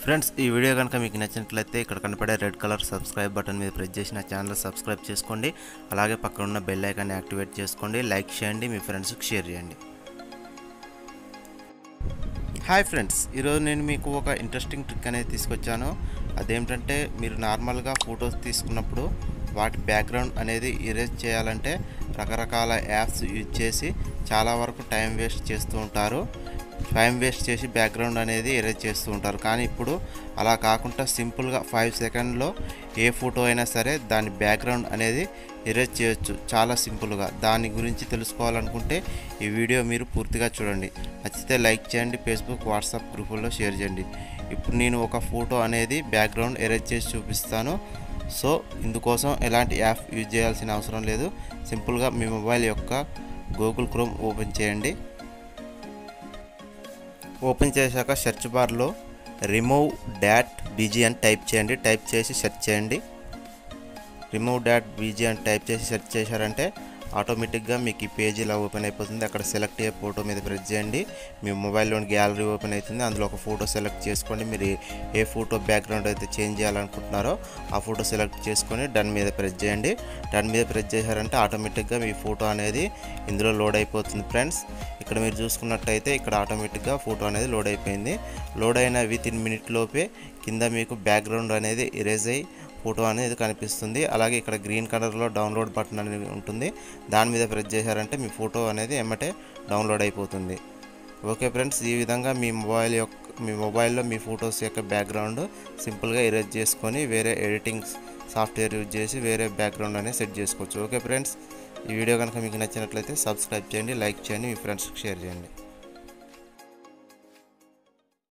friends ఈ video కనుక మీకు నచ్చినట్లయితే ఇక్కడ కనపడే రెడ్ కలర్ సబ్స్క్రైబ్ బటన్ మీద ప్రెస్ చేసి నా ఛానల్ సబ్స్క్రైబ్ చేసుకోండి అలాగే పక్కన ఉన్న బెల్ ఐకాన్ని యాక్టివేట్ చేసుకోండి లైక్ చేయండి మీ ఫ్రెండ్స్కి షేర్ చేయండి హాయ్ ఫ్రెండ్స్ ఈరోజు నేను మీకు ఒక ఇంట్రెస్టింగ్ ట్రిక్ అనేది తీసుకొచ్చాను అదేమిటంటే మీరు నార్మల్గా ఫొటోస్ తీసుకున్నప్పుడు వాటి బ్యాక్గ్రౌండ్ అనేది ఇరేజ్ చేయాలంటే రకరకాల యాప్స్ యూజ్ చేసి చాలా వరకు టైం వేస్ట్ చేస్తూ ఉంటారు టైం వేస్ట్ చేసి బ్యాక్గ్రౌండ్ అనేది ఎరేజ్ చేస్తూ ఉంటారు కానీ ఇప్పుడు అలా కాకుండా సింపుల్గా ఫైవ్ సెకండ్లో ఏ ఫోటో అయినా సరే దాని బ్యాక్గ్రౌండ్ అనేది ఎరేజ్ చేయొచ్చు చాలా సింపుల్గా దాని గురించి తెలుసుకోవాలనుకుంటే ఈ వీడియో మీరు పూర్తిగా చూడండి నచ్చితే లైక్ చేయండి ఫేస్బుక్ వాట్సాప్ గ్రూపుల్లో షేర్ చేయండి ఇప్పుడు నేను ఒక ఫోటో అనేది బ్యాక్గ్రౌండ్ ఎరేజ్ చేసి చూపిస్తాను సో ఇందుకోసం ఎలాంటి యాప్ యూజ్ చేయాల్సిన అవసరం లేదు సింపుల్గా మీ మొబైల్ యొక్క గూగుల్ క్రోమ్ ఓపెన్ చేయండి ఓపెన్ చేశాక సెర్చ్ బార్లో రిమూవ్ డాట్ బీజీ అని టైప్ చేయండి టైప్ చేసి సెర్చ్ చేయండి రిమూవ్ డాట్ బీజీ అని టైప్ చేసి సెర్చ్ చేశారంటే ఆటోమేటిక్గా మీకు ఈ పేజ్ ఇలా ఓపెన్ అయిపోతుంది అక్కడ సెలెక్ట్ అయ్యే ఫోటో మీద ప్రెస్ చేయండి మీ మొబైల్లోని గ్యాలరీ ఓపెన్ అవుతుంది అందులో ఒక ఫోటో సెలెక్ట్ చేసుకోండి మీరు ఏ ఫోటో బ్యాక్గ్రౌండ్ అయితే చేంజ్ చేయాలనుకుంటున్నారో ఆ ఫోటో సెలెక్ట్ చేసుకొని డన్ మీద ప్రెస్ చేయండి డన్ మీద ప్రెస్ చేశారంటే ఆటోమేటిక్గా మీ ఫోటో అనేది ఇందులో లోడ్ అయిపోతుంది ఫ్రెండ్స్ ఇక్కడ మీరు చూసుకున్నట్టయితే ఇక్కడ ఆటోమేటిక్గా ఫోటో అనేది లోడ్ అయిపోయింది లోడ్ అయిన విత్ ఇన్ మినిట్ లోపే కింద మీకు బ్యాక్గ్రౌండ్ అనేది ఇరేజ్ అయ్యి ఫోటో అనేది కనిపిస్తుంది అలాగే ఇక్కడ గ్రీన్ కలర్లో డౌన్లోడ్ బటన్ అనేది ఉంటుంది దాని మీద ప్రెస్ చేశారంటే మీ ఫోటో అనేది ఎమ్మటే డౌన్లోడ్ అయిపోతుంది ఓకే ఫ్రెండ్స్ ఈ విధంగా మీ మొబైల్ యొక్క మీ మొబైల్లో మీ ఫొటోస్ యొక్క బ్యాక్గ్రౌండ్ సింపుల్గా ఎరేజ్ చేసుకొని వేరే ఎడిటింగ్ సాఫ్ట్వేర్ యూజ్ చేసి వేరే బ్యాక్గ్రౌండ్ అనేది సెట్ చేసుకోవచ్చు ఓకే ఫ్రెండ్స్ ఈ వీడియో కనుక మీకు నచ్చినట్లయితే సబ్స్క్రైబ్ చేయండి లైక్ చేయండి మీ ఫ్రెండ్స్కి షేర్ చేయండి